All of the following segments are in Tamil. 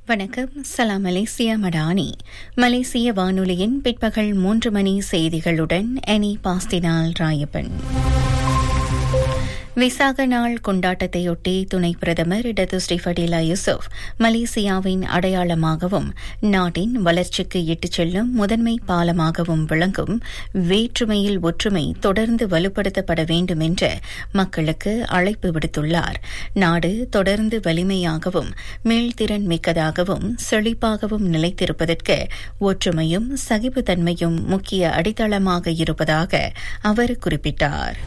வணக்கம் சலாம் மலேசியா மடானி மலேசிய வானொலியின் பிற்பகல் மூன்று மணி செய்திகளுடன் எனி பாஸ்தினால் ராயப்பன் விசாக நாள் கொண்டாட்டத்தையொட்டி துணை பிரதமர் டத்து ஸ்ரீஃபடிலா யூசுப் மலேசியாவின் அடையாளமாகவும் நாட்டின் வளர்ச்சிக்கு இட்டுச் செல்லும் முதன்மை பாலமாகவும் விளங்கும் வேற்றுமையில் ஒற்றுமை தொடர்ந்து வலுப்படுத்தப்பட வேண்டும் என்று மக்களுக்கு அழைப்பு விடுத்துள்ளார் நாடு தொடர்ந்து வலிமையாகவும் மீள்திறன் மிக்கதாகவும் செழிப்பாகவும் நிலைத்திருப்பதற்கு ஒற்றுமையும் சகிப்புத்தன்மையும் முக்கிய அடித்தளமாக இருப்பதாக அவர் குறிப்பிட்டார்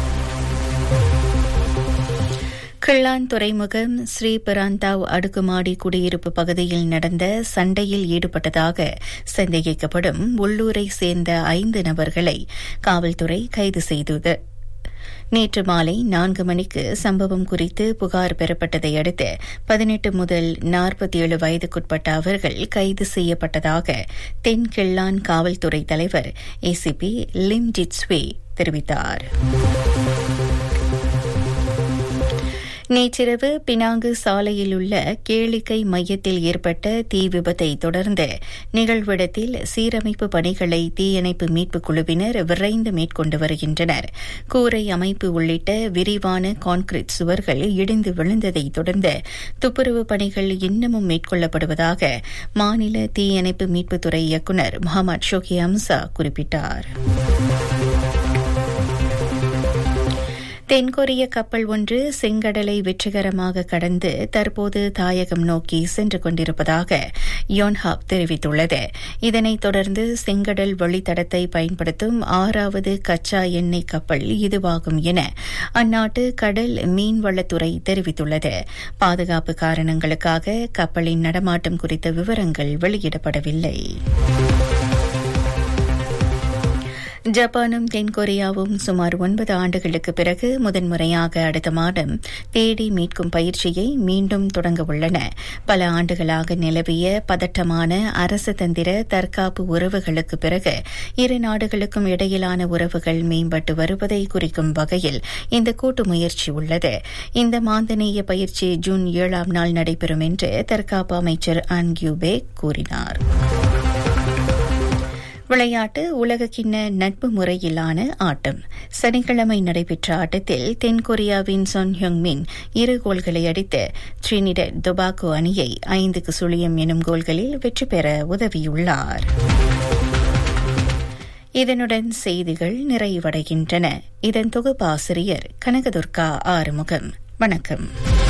கிள்ளான் துறைமுகம் ஸ்ரீபெராந்தாவ் அடுக்குமாடி குடியிருப்பு பகுதியில் நடந்த சண்டையில் ஈடுபட்டதாக சந்தேகிக்கப்படும் உள்ளூரை சேர்ந்த ஐந்து நபர்களை காவல்துறை கைது செய்தது நேற்று மாலை நான்கு மணிக்கு சம்பவம் குறித்து புகார் பெறப்பட்டதை அடுத்து பதினெட்டு முதல் நாற்பத்தி ஏழு வயதுக்குட்பட்ட அவர்கள் கைது செய்யப்பட்டதாக தென் கிள்ளான் காவல்துறை தலைவர் ஏசிபி லிம் ஜிட்ஸ்வே தெரிவித்தார் நேற்றிரவு பினாங்கு சாலையில் உள்ள கேளிக்கை மையத்தில் ஏற்பட்ட தீ விபத்தை தொடர்ந்து நிகழ்விடத்தில் சீரமைப்பு பணிகளை தீயணைப்பு மீட்புக் குழுவினர் விரைந்து மேற்கொண்டு வருகின்றனர் கூரை அமைப்பு உள்ளிட்ட விரிவான கான்கிரீட் சுவர்கள் இடிந்து விழுந்ததை தொடர்ந்து துப்புரவு பணிகள் இன்னமும் மேற்கொள்ளப்படுவதாக மாநில தீயணைப்பு மீட்புத்துறை இயக்குநர் முகமது ஷோகி அம்சா குறிப்பிட்டார் தென்கொரிய கப்பல் ஒன்று செங்கடலை வெற்றிகரமாக கடந்து தற்போது தாயகம் நோக்கி சென்று கொண்டிருப்பதாக யோன்ஹாப் தெரிவித்துள்ளது இதனைத் தொடர்ந்து செங்கடல் வழித்தடத்தை பயன்படுத்தும் ஆறாவது கச்சா எண்ணெய் கப்பல் இதுவாகும் என அந்நாட்டு கடல் மீன்வளத்துறை தெரிவித்துள்ளது பாதுகாப்பு காரணங்களுக்காக கப்பலின் நடமாட்டம் குறித்த விவரங்கள் வெளியிடப்படவில்லை ஜப்பானும் தென்கொரியாவும் சுமார் ஒன்பது ஆண்டுகளுக்கு பிறகு முதன்முறையாக அடுத்த மாதம் தேடி மீட்கும் பயிற்சியை மீண்டும் தொடங்க உள்ளன பல ஆண்டுகளாக நிலவிய பதட்டமான அரசு தந்திர தற்காப்பு உறவுகளுக்கு பிறகு இரு நாடுகளுக்கும் இடையிலான உறவுகள் மேம்பட்டு வருவதை குறிக்கும் வகையில் இந்த கூட்டு முயற்சி உள்ளது இந்த மாந்தநேய பயிற்சி ஜூன் ஏழாம் நாள் நடைபெறும் என்று தற்காப்பு அமைச்சர் அன் கியூபே கூறினார் விளையாட்டு உலகக்கிண்ண நட்பு முறையிலான ஆட்டம் சனிக்கிழமை நடைபெற்ற ஆட்டத்தில் தென்கொரியாவின் சொன் ஹியோங் மின் இரு கோல்களை அடித்து ட்ரினிடட் தொபாகோ அணியை ஐந்துக்கு சுழியம் எனும் கோல்களில் வெற்றி பெற உதவியுள்ளார் இதனுடன் செய்திகள் நிறைவடைகின்றன இதன் தொகுப்பாசிரியர் கனகதுர்கா ஆறுமுகம் வணக்கம்